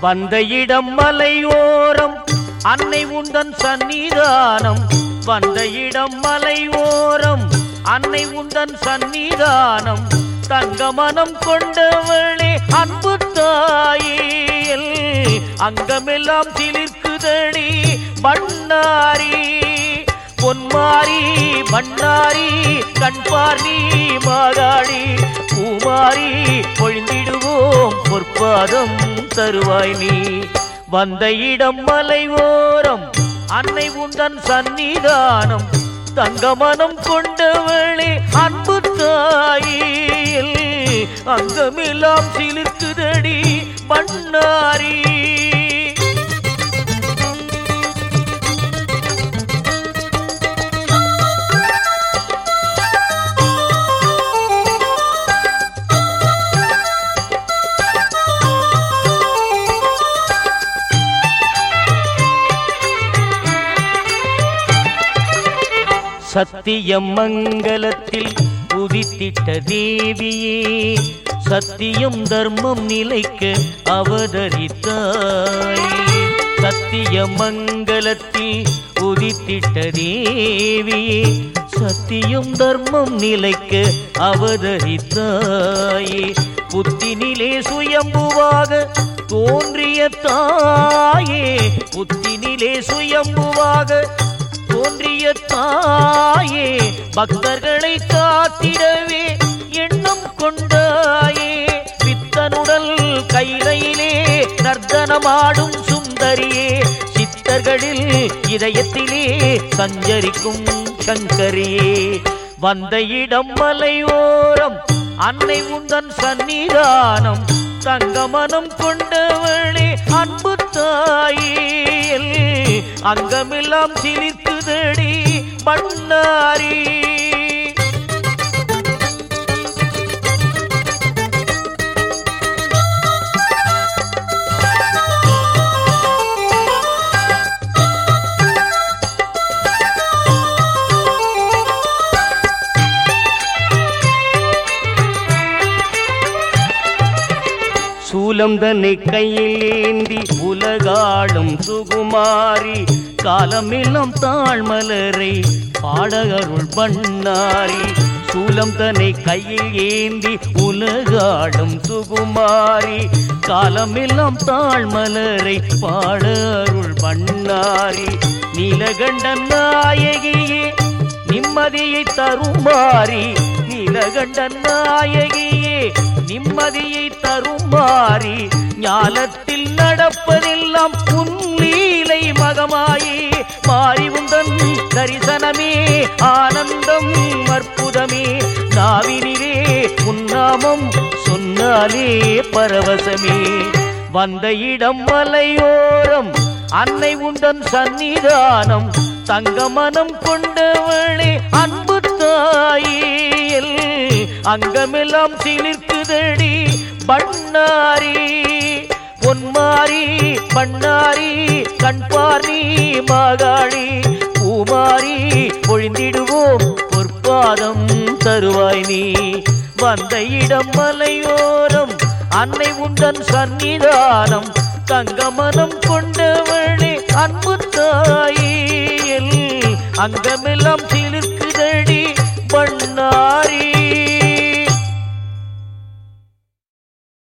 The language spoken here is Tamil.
வந்த இடம் மலையோரம் அன்னை உந்தன் சந்நிதானம் வந்த இடம் மலையோரம் அன்னை உந்தன் சந்நிதானம் தங்க மனம் கொண்டவளே அன்பு தாயில் அங்கமெல்லாம் சிலிர்க்குதடி பண்ணாரி பொன்மாரி மண்ணாரி கண்பார் நீ மாகாடி பூமாரி பொழிந்திடுவோம் பொற்பாதம் தருவாய் நீ வந்த இடம் மலைவோரம் அன்னை உந்தன் சந்நிதானம் தங்கமனம் கொண்டவளே அன்பு தாயில் அங்கமெல்லாம் சிலிர்க்குதடி பண்ணாரி சத்தியம் மங்கலத்தில் உதித்திட்ட தேவியே சத்தியம் தர்மம் நிலைக்க அவதரித்தாய் சத்திய மங்கலத்தில் உதித்திட்ட தேவியே சத்தியம் தர்மம் நிலைக்க அவதரித்தாயே புத்தினிலே சுயம்புவாக தோன்றிய தாயே புத்தினிலே சுயம்புவாக தோன்றிய தாயே பக்தர்களை காத்திடவே எண்ணம் கொண்டாயே பித்தனுடல் கைலையிலே நர்த்தனமாடும் சுந்தரியே சித்தர்களில் இதயத்திலே சஞ்சரிக்கும் சங்கரியே வந்த இடம் மலையோரம் அன்னை உந்தன் சன்னிதானம் தங்கமனம் கொண்டவளே அன்பு தாயில் அங்கமெல்லாம் சிலிர்க்குதடி பண்ணாரி சூலம் தன்னை கையில் ஏந்தி உலகாடும் சுகுமாரி காலமெல்லாம் தாழ்மலரை பாடகருள் பண்ணாரி சூலம் தன்னை கையில் ஏந்தி உலகாடும் சுகுமாரி காலமெல்லாம் தாழ்மலரை பாட அருள் பண்ணாரி நீலகண்ட நாயகியே நிம்மதியை தருமாறி நீலகண்ட நாயகியே நிம்மதியை தருமாறி ஞாலத்தில் நடப்பதெல்லாம் உன்லீலை மகமாயி மாறி உந்தன் தரிசனமே ஆனந்தம் அற்புதமே நாவினிலே உன்னாமம் சொன்னாலே பரவசமே வந்த இடம் மலையோரம் அன்னை உந்தன் சந்நிதானம் தங்க மனம் கொண்டவளே அன்பு தாயில் அங்கமெல்லாம் சிலிர்க்குதடி பண்ணாரி பொன்மாரி பண்ணாரி கண்பாரி மாகாளி பூமாரி பொழிந்திடுவோம் பொற்பாதம் தருவாய் நீ வந்த இடம் மலையோரம் அன்னை உந்தன் சந்நிதானம் தங்கமனம் கொண்டவளே அன்பு தாயில் அங்கமெல்லாம் சிலிர்க்கு